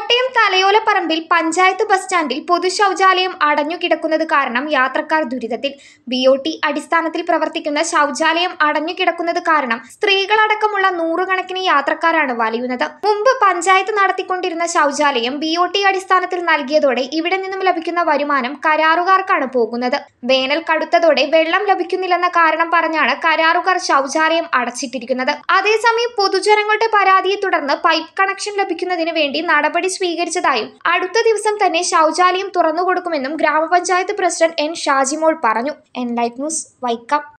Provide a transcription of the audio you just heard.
Kottayam തലയോലപ്പറമ്പിൽ panchayat bus സ്റ്റാൻഡിൽ പൊതു ശൗചാലയം അടഞ്ഞുകിടക്കുന്നത് കാരണം യാത്രക്കാർ ദുരിതത്തിൽ ബി ഒ ടി അടിസ്ഥാനത്തിൽ പ്രവർത്തിക്കുന്ന ശൗചാലയം അടഞ്ഞുകിടക്കുന്നത് കാരണം സ്ത്രീകളടക്കമുള്ള നൂറുകണക്കിന് യാത്രക്കാരാണ് വലയുന്നത് മുമ്പ് പഞ്ചായത്ത് നടത്തിക്കൊണ്ടിരുന്ന ശൗചാലയം ബി ഒ ടി അടിസ്ഥാനത്തിൽ നൽകിയതോടെ ഇവിടെ നിന്നും ലഭിക്കുന്ന വരുമാനം കരാറുകാർക്കാണ് പോകുന്നത് വേനൽ കടുത്തതോടെ വെള്ളം ലഭിക്കുന്നില്ലെന്ന കാരണം പറഞ്ഞാണ് കരാറുകാർ ശൗചാലയം അടച്ചിട്ടിരിക്കുന്നത് അതേസമയം പൊതുജനങ്ങളുടെ പരാതിയെ തുടർന്ന് പൈപ്പ് കണക്ഷൻ ലഭിക്കുന്നതിന് വേണ്ടി നടപടി സ്വീകരിച്ചതായും അടുത്ത ദിവസം തന്നെ ശൗചാലയം തുറന്നുകൊടുക്കുമെന്നും ഗ്രാമപഞ്ചായത്ത് പ്രസിഡന്റ് എൻ ഷാജിമോൾ പറഞ്ഞു എൻ ലൈറ്റ് ന്യൂസ് വൈക്കം